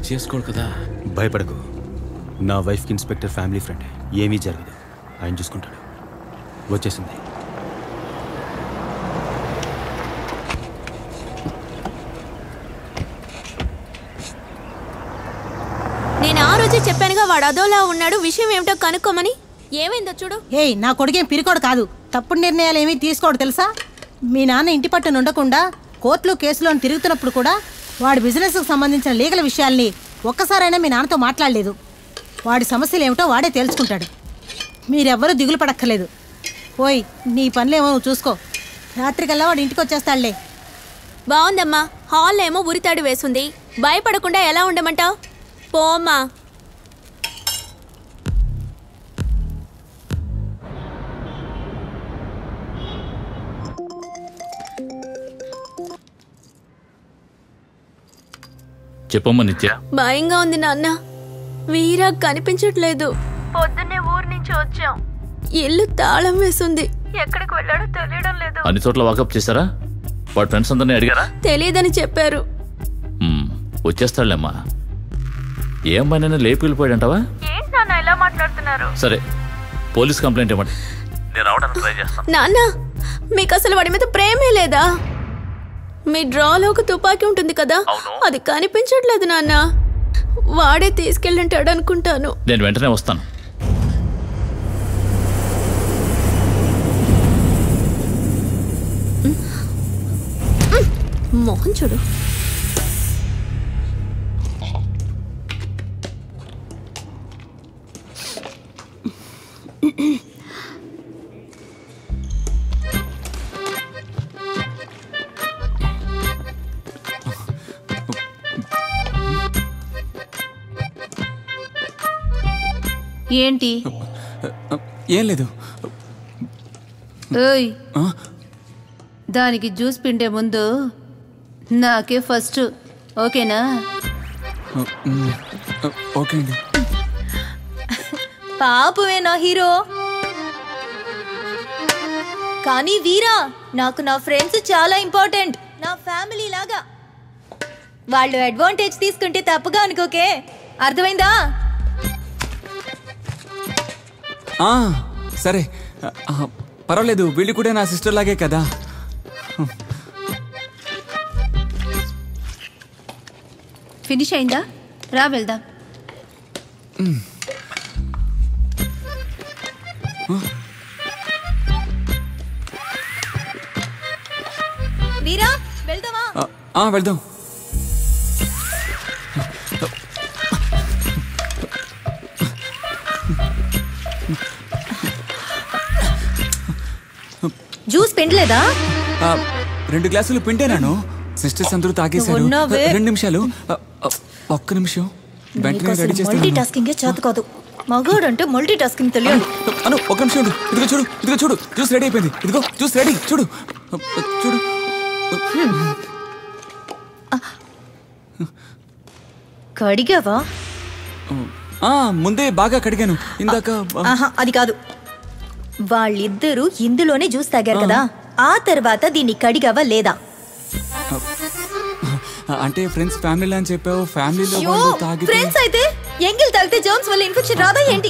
చేసుకోడు కదా భయపడకు నా వైఫ్కి ఇన్స్పెక్టర్ ఫ్యామిలీ ఫ్రెండ్ ఏమీ జరగదు ఆయన చూసుకుంటాడు వచ్చేసింది నేను ఆ రోజే చెప్పానుగా వాడు అదోలా ఉన్నాడు విషయం ఏమిటో కనుక్కోమని ఏమైందో చూడు ఏయ్ నా కొడుకేం పిరికోడు కాదు తప్పుడు నిర్ణయాలు ఏమీ తీసుకోడు తెలుసా మీ నాన్న ఇంటి పట్టున ఉండకుండా కోర్టులు కేసులో తిరుగుతున్నప్పుడు కూడా వాడి బిజినెస్కి సంబంధించిన లీగల్ విషయాల్ని ఒక్కసారైనా మీ నాన్నతో మాట్లాడలేదు వాడి సమస్యలు ఏమిటో వాడే తేల్చుకుంటాడు మీరెవ్వరూ దిగులు పడక్కర్లేదు పోయ్ నీ పనులేమో నువ్వు చూసుకో రాత్రికల్లా వాడు ఇంటికి వచ్చేస్తాడులే బాగుందమ్మా హాల్ ఏమో ఉరితాడు వేసుంది భయపడకుండా ఎలా ఉండమంటావు పోమ్మా చెప్పమ్మా నిత్య భయంగా ఉంది నాన్న వీరా కనిపించట్లేదు పొద్దున్నే ఊరు నుంచి వచ్చాం ఇల్లు తాళం వేసుంది ఎక్కడికి వెళ్ళాడో తెలియడం లేదు అన్ని చోట్ల వాకప్ చేశారా వాడు ఫ్రెండ్స్ అందరినీ అడిగారా తెలియదని చెప్పారు మ్మ్, వచ్చేస్తాడులేమ్మా ఏం పైన లేపి వెళ్ళిపోయాడంటావా ఏంటి నాన్న ఎలా మాట్లాడుతున్నారు సరే పోలీస్ కంప్లైంట్ ఇవ్వండి నేను రావడానికి ట్రై చేస్తాను నాన్న మీకు అసలు వాడి మీద ప్రేమే లేదా మీ డ్రాలో ఒక తుపాకీ ఉంటుంది కదా అది కనిపించట్లేదు నాన్న వాడే తీసుకెళ్ళంటాడు అనుకుంటాను నేను వెంటనే వస్తాను మోహన్ చూడు ఏంటి ఏం లేదు ఓయ్ దానికి జ్యూస్ పిండే ముందు నాకే ఫస్ట్ ఓకేనా ఓకే అండి పాపమే నా హీరో కానీ వీరా నాకు నా ఫ్రెండ్స్ చాలా ఇంపార్టెంట్ నా ఫ్యామిలీ లాగా వాళ్ళు అడ్వాంటేజ్ తీసుకుంటే తప్పుగా అనుకోకే అర్థమైందా ఆ, సరే ఆ, పర్వాలేదు వీళ్ళు కూడా నా సిస్టర్ లాగే కదా ఫినిష్ అయిందా రా వెళ్దాం వీరా వెళ్దామా ఆ, ఆ, వెళ్దాం జ్యూస్ పిండలేదా ఆ, రెండు గ్లాసులు పిండేనాను సిస్టర్స్ అందరూ తాగేశారు ఉన్నావే. రెండు నిమిషాలు ఆ, ఆ, ఒక్క నిమిషం వెంటనే రెడీ మల్టీ చేస్తాను టాస్కింగ్ చేత కాదు మగాడు అంటే మల్టీ టాస్కింగ్ తెలియదు అను ఒక నిమిషం ఉండు. ఇదిగో చూడు ఇదిగో చూడు జ్యూస్ రెడీ అయిపోయింది ఇదిగో జ్యూస్ రెడీ చూడు చూడు కడిగావా ఆ ముందే బాగా కడిగాను ఇందాక ఆ, ఆహా అది కాదు వాళ్ళిద్దరూ ఇందులోనే జ్యూస్ తాగారు కదా ఆ తర్వాత దీన్ని కడిగావా లేదా అంటే ఫ్రెండ్స్ ఫ్యామిలీ అని చెప్పావు ఫ్యామిలీలో వాళ్ళు తాగితే ఫ్రెండ్స్ అయితే ఎంగిల్ తాగితే జర్మ్స్ వల్ల ఇన్ఫెక్షన్ రాదా ఏంటి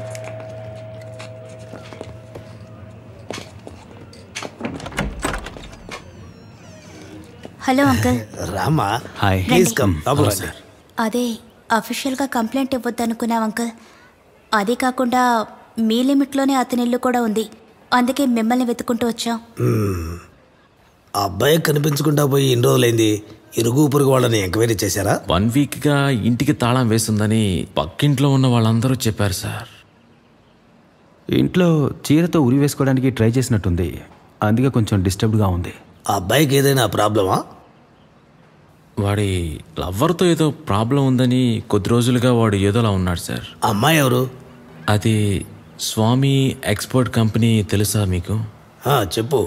hello uncle Rama hi please come అవును సార్ అదే అఫీషియల్గా కంప్లైంట్ ఇవ్వద్దు అనుకున్నాం అంకుల్ అదే కాకుండా మీ లిమిట్లోనే అతని ఇల్లు కూడా ఉంది అందుకే మిమ్మల్ని వెతుకుంటూ వచ్చాం మ్మ్. ఆ అబ్బాయి కనిపించకుండా పోయి ఇన్ని రోజులైంది ఇరుగు పొరుగు వాళ్ళని ఎంక్వైరీ చేశారా వన్ వీక్గా ఇంటికి తాళం వేసిందని పక్కింట్లో ఉన్న వాళ్ళందరూ చెప్పారు సార్ ఇంట్లో చీరతో ఉరి వేసుకోవడానికి ట్రై చేసినట్టుంది అందుకే కొంచెం డిస్టర్బ్డ్గా ఉంది ఆ అబ్బాయికి ఏదైనా ప్రాబ్లమా వాడి లవ్వర్తో ఏదో ప్రాబ్లం ఉందని కొద్ది రోజులుగా వాడు ఏదోలా ఉన్నాడు సార్ అమ్మాయి ఎవరు అది స్వామి ఎక్స్పోర్ట్ కంపెనీ తెలుసా మీకు ఆ, చెప్పు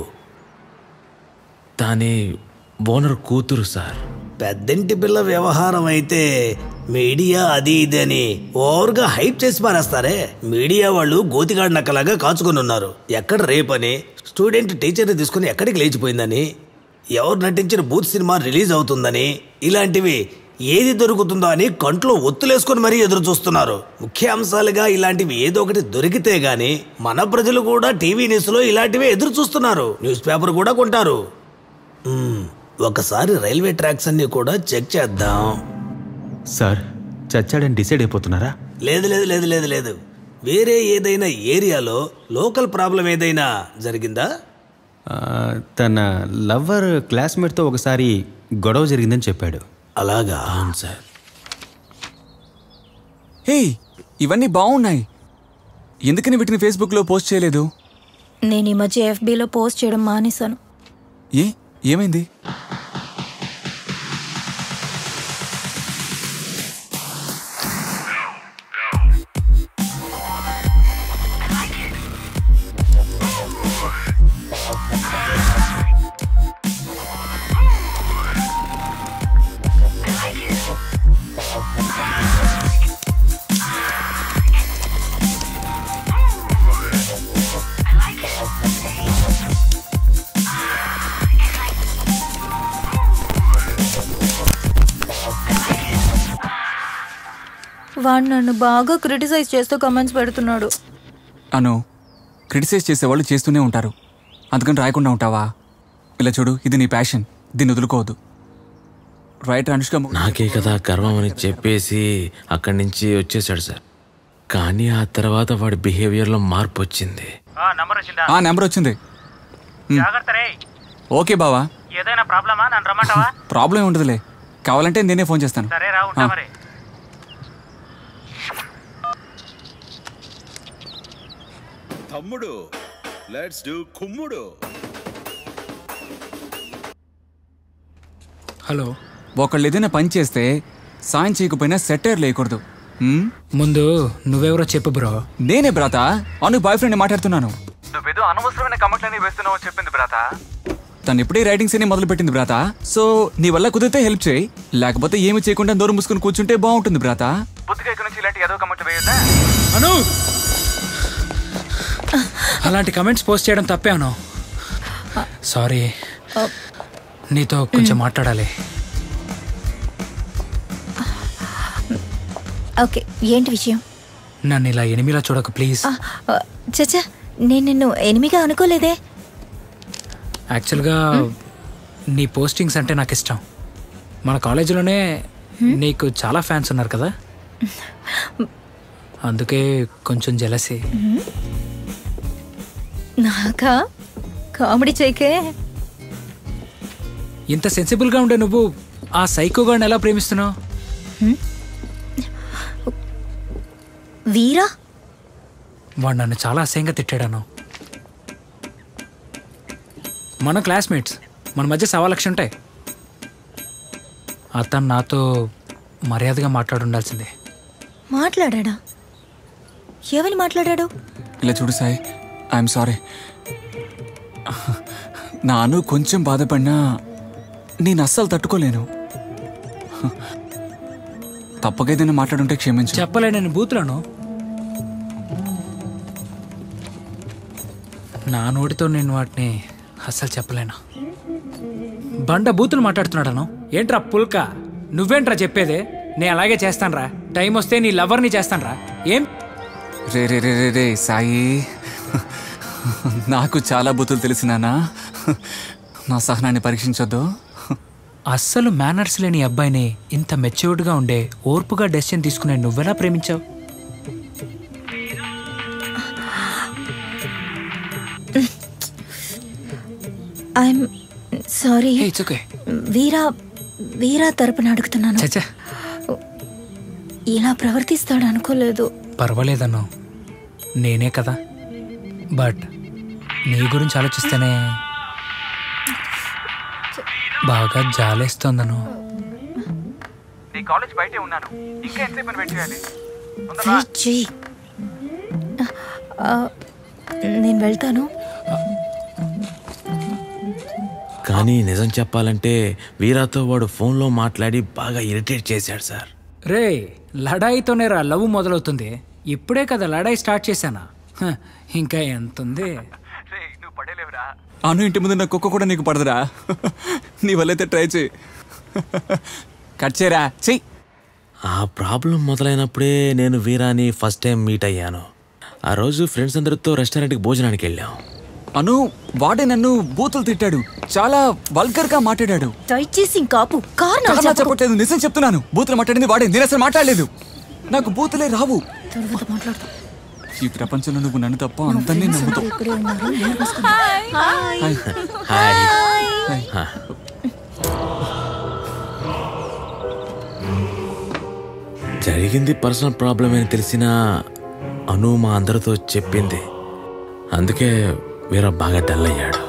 దాని ఓనర్ కూతురు సార్ పెద్దింటి పిల్ల వ్యవహారం అయితే మీడియా అది ఇది అని ఓవర్గా హైప్ చేసి పారేస్తారే మీడియా వాళ్ళు గోతిగాడి నక్కలాగా కాచుకొని ఉన్నారు ఎక్కడ రేపని స్టూడెంట్ టీచర్ని తీసుకుని ఎక్కడికి లేచిపోయిందని ఎవరు నటించిన బూత్ సినిమా రిలీజ్ అవుతుందని ఇలాంటివి ఏది దొరుకుతుందో అని కంట్లో ఒత్తులేసుకొని మరీ ఎదురు చూస్తున్నారు ముఖ్య అంశాలుగా ఇలాంటివి ఏదో ఒకటి దొరికితే గాని మన ప్రజలు కూడా టీవీ న్యూస్లో ఇలాంటివే ఎదురు చూస్తున్నారు న్యూస్ పేపర్ కూడా కొంటారు మ్మ్, ఒకసారి రైల్వే ట్రాక్స్ అన్ని కూడా చెక్ చేద్దాం సార్ చచ్చాడని డిసైడ్ అయిపోతున్నారా లేదు లేదు లేదు లేదు లేదు వేరే ఏదైనా ఏరియాలో లోకల్ ప్రాబ్లం ఏదైనా జరిగిందా ఆ, తన లవ్వర్ క్లాస్మేట్తో ఒకసారి గొడవ జరిగిందని చెప్పాడు అలాగా అవును సార్ హే ఇవన్నీ బాగున్నాయి ఎందుకని వీటిని ఫేస్బుక్లో పోస్ట్ చేయలేదు నేను ఈ మధ్య ఎఫ్బీలో పోస్ట్ చేయడం మానేశాను ఏ ఏమైంది వాడు నన్ను బాగా క్రిటిసైజ్ చేస్తూ కమెంట్స్ పెడుతున్నాడు అను క్రిటిసైజ్ చేసేవాళ్ళు చేస్తూనే ఉంటారు అందుకని రాయకుండా ఉంటావా ఇలా చూడు ఇది నీ ప్యాషన్ దీన్ని వదులుకోవద్దు రైట్ అనుష్క ము- నాకే కదా గర్వం అని చెప్పేసి అక్కడి నుంచి వచ్చేసాడు సార్ కానీ ఆ తర్వాత వాడి బిహేవియర్లో మార్పు వచ్చింది ఆ నెంబర్ వచ్చింది ఉమ్. ఓకే బావా ఏదైనా ప్రాబ్లమా నన్ను రమ్మంటావా ప్రాబ్లం ఉండదులే కావాలంటే నేనే ఫోన్ చేస్తాను సరే రా ఉంటా ఆ. మరి తమ్ముడు లెట్స్ డూ కుమ్ముడు హలో ఒకళ్ళు ఏదైనా పని చేస్తే సాయం చేయకపోయినా సెటర్ లేకూడదు ఉమ్? ముందు నువ్వెవరో చెప్పు బ్రో నేనే బ్రాత అను బాయ్ ఫ్రెండ్ మాట్లాడుతున్నాను నువ్వేదో అనవసరమైన కమెంట్లన్నీ వేస్తున్నావు చెప్పింది బ్రాత తను ఇప్పుడే రైటింగ్స్ అన్ని మొదలు పెట్టింది బ్రాత సో నీ వల్ల కుదిరితే హెల్ప్ చేయి లేకపోతే ఏమి చేయకుండా నోరు మూసుకుని కూర్చుంటే బాగుంటుంది బ్రాత బుద్ధిగా ఇక్కడ నుంచి ఇలాంటి ఏదో కమెంట్ వేయొద్దా అను అలాంటి కమెంట్స్ పోస్ట్ చేయడం తప్పే అను సారీ నీతో కొంచెం మాట్లాడాలి ఓకే ఏంటి విషయం నన్ను ఇలా ఎనిమిలా చూడకు ప్లీజ్ ఆ, ఆ, చచ్చా నేను నిన్ను ఎనిమిగా అనుకోలేదే యాక్చువల్గా నీ పోస్టింగ్స్ అంటే నాకు ఇష్టం మన కాలేజీలోనే నీకు చాలా ఫ్యాన్స్ ఉన్నారు కదా అందుకే కొంచెం జలసి నాకా కామెడీ చేయకే ఇంత సెన్సిబుల్గా ఉండే నువ్వు ఆ సైకోగాడిని ఎలా ప్రేమిస్తున్నావు వీరా వాడు నన్ను చాలా అసహ్యంగా తిట్టాడాను మన క్లాస్మేట్స్ మన మధ్య సవా లక్ష ఉంటాయి అతను నాతో మర్యాదగా మాట్లాడి ఉండాల్సిందే మాట్లాడా ఏమని మాట్లాడాడు ఇలా చూడు సాయి ఐఎమ్ సారీ నాను కొంచెం బాధపడినా నేను అస్సలు తట్టుకోలేను తప్పగా ఏదైనా మాట్లాడుంటే క్షమించు చెప్పలే నేను బూతులను నా నోటితో నేను వాటిని అస్సలు చెప్పలేను బండ బూతులు మాట్లాడుతున్నాడను ఏంట్రా పుల్క నువ్వేంట్రా చెప్పేదే నేను అలాగే చేస్తానురా టైం వస్తే నీ లవర్ని చేస్తానురా ఏం రే రే రే రే రే సాయి నాకు చాలా బుద్ధులు తెలిసినానా నా సహనాన్ని పరీక్షించొద్దు అస్సలు మేనర్స్ లేని అబ్బాయిని ఇంత మెచ్యూర్డ్గా ఉండే ఓర్పుగా డెసిషన్ తీసుకునే నువ్వెలా ప్రేమించావు I'm sorry it's okay Veera Veera తరపున అడుగుతున్నాను చచ్చా ఇలా ప్రవర్తిస్తాడు అనుకోలేదు పర్వాలేదన్ను నేనే కదా బట్ నీ గురించి ఆలోచిస్తేనే బాగా జాలేస్తోందను నీ కాలేజ్ బయటే ఉన్నాను ఇంకా ఎంతసేపు వెయిట్ చేయాలి వెయిట్ చెయ్యి ఆ, నేను వెళ్తాను కానీ నిజం చెప్పాలంటే వీరాతో వాడు ఫోన్లో మాట్లాడి బాగా ఇరిటేట్ చేశాడు సార్ రే లడాయితోనే రా లవ్ మొదలవుతుంది ఇప్పుడే కదా లడాయి స్టార్ట్ చేశానా హ, ఇంకా ఎంత ఉంది నువ్వు పడేలేవురా అను ఇంటి ముందు నా కుక్క కూడా నీకు పడదురా నీ వల్లైతే ట్రై చేయి కట్ చేయరా చెయ్యి ఆ ప్రాబ్లం మొదలైనప్పుడే నేను వీరాని ఫస్ట్ టైం మీట్ అయ్యాను ఆ రోజు ఫ్రెండ్స్ అందరితో రెస్టారెంట్కి భోజనానికి వెళ్ళాం అను వాడే నన్ను బూతులు తిట్టాడు చాలా వల్గర్ గా మాట్లాడాడు దయచేసి ఇంకాపు కారణాలు కారణాలు చెప్పకు. చెప్పట్లేదు నిజం చెప్తున్నాను బూతులు మాట్లాడింది వాడే నేను అసలు మాట్లాడలేదు నాకు బూతులే రావు తర్వాత మాట్లాడదాం ఈ ప్రపంచంలో నువ్వు నన్ను తప్ప అందరినీ నమ్ముతావు ఇక్కడే ఉన్నారు నేను రాసుకుంటా. హాయ్. Hi hi. హా. జరిగింది పర్సనల్ ప్రాబ్లం అని తెలిసిన అను మా అందరితో చెప్పింది అందుకే వీర బాగా డల్ అయ్యాడు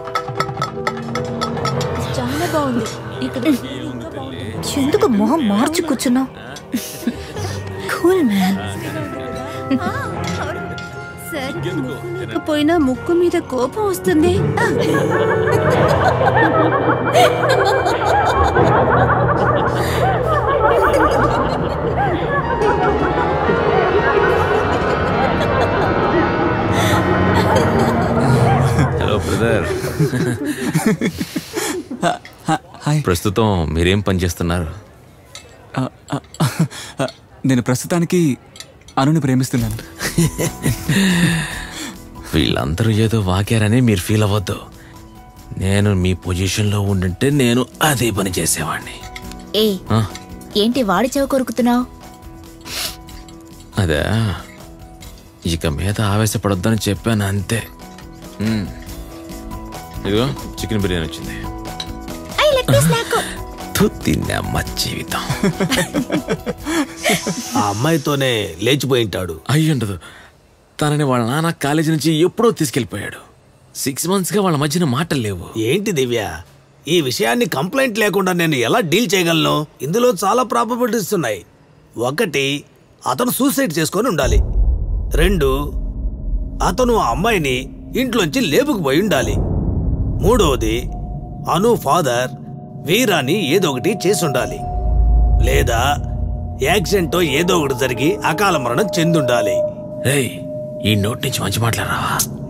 చాలా బాగుంది ఇక్కడ ఎందుకు మొహం మార్చి కూర్చున్నావు కూల్ మ్యాన్ సరిగ్గా ముక్కు లేకపోయినా ముక్కు మీద కోపం వస్తుంది హలో బ్రదర్ ప్రస్తుతం మీరేం పని చేస్తున్నారు ఆ, ఆ, ఆ, నేను ప్రస్తుతానికి అనుని ప్రేమిస్తున్నాను వీళ్ళందరూ ఏదో వాకారని మీరు ఫీల్ అవ్వద్దు నేను మీ పొజిషన్లో ఉండుంటే నేను అదే పని చేసేవాడిని ఏ ఆ, ఏంటి వాడి చెవి కొరుకుతున్నావు అదే ఇక మీద ఆవేశపడొద్దని చెప్పాను అంతే మ్మ్. ఇదిగో చికెన్ బిర్యానీ వచ్చింది తు తిన్నమ్మ జీవితం ఆ అమ్మాయితోనే లేచిపోయింటాడు అయ్యుండదు తనని వాళ్ళ నాన్న కాలేజీ నుంచి ఎప్పుడో తీసుకెళ్ళిపోయాడు సిక్స్ మంత్స్గా వాళ్ళ మధ్యన మాటలు లేవు ఏంటి దివ్య ఈ విషయాన్ని కంప్లైంట్ లేకుండా నేను ఎలా డీల్ చేయగలను ఇందులో చాలా ప్రాబబిలిటీస్ ఉన్నాయి ఒకటి అతను సూసైడ్ చేసుకొని ఉండాలి రెండు అతను ఆ అమ్మాయిని ఇంట్లోంచి లేపుకుపోయి ఉండాలి మూడవది అను ఫాదర్ వీరాని ఏదో ఒకటి చేసి ఉండాలి లేదా యాక్సిడెంట్ ఏదో ఒకటి జరిగి అకాల మరణం చెందుండాలి రేయ్ ఈ నోటి నుంచి మంచి మాట్లాడరావా